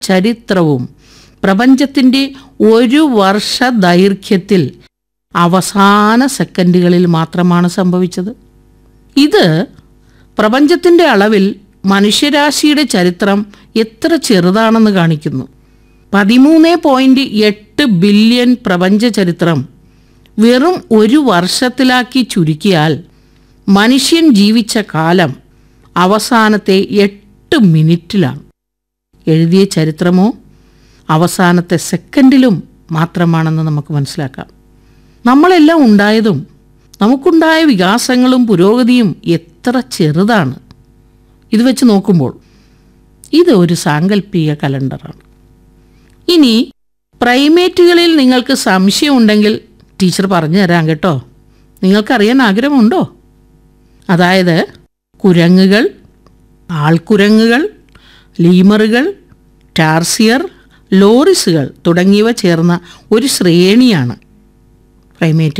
ചരിത്രവും പ്രപഞ്ചത്തിൻ്റെ ഒരു വർഷ ദൈർഘ്യത്തിൽ അവസാന സെക്കൻഡുകളിൽ മാത്രമാണ് സംഭവിച്ചത് ഇത് പ്രപഞ്ചത്തിൻ്റെ അളവിൽ മനുഷ്യരാശിയുടെ ചരിത്രം എത്ര ചെറുതാണെന്ന് കാണിക്കുന്നു പതിമൂന്ന് പോയിന്റ് എട്ട് ബില്യൺ പ്രപഞ്ച ചരിത്രം വെറും ഒരു വർഷത്തിലാക്കി ചുരുക്കിയാൽ മനുഷ്യൻ ജീവിച്ച കാലം അവസാനത്തെ എട്ട് മിനിറ്റിലാണ് എഴുതിയ ചരിത്രമോ അവസാനത്തെ സെക്കൻഡിലും മാത്രമാണെന്ന് നമുക്ക് മനസ്സിലാക്കാം നമ്മളെല്ലാം ഉണ്ടായതും നമുക്കുണ്ടായ വികാസങ്ങളും പുരോഗതിയും എത്ര ചെറുതാണ് ഇത് വെച്ച് നോക്കുമ്പോൾ ഇത് ഒരു സാങ്കല്പിക കലണ്ടറാണ് ഇനി പ്രൈമേറ്റുകളിൽ നിങ്ങൾക്ക് സംശയമുണ്ടെങ്കിൽ ടീച്ചർ പറഞ്ഞു തരാം കേട്ടോ നിങ്ങൾക്കറിയാൻ ആഗ്രഹമുണ്ടോ അതായത് കുരങ്ങുകൾ ആൾക്കുരങ്ങുകൾ ലീമറുകൾ ടാർസിയർ ലോറിസുകൾ തുടങ്ങിയവ ചേർന്ന ഒരു ശ്രേണിയാണ് പ്രൈമേറ്റ്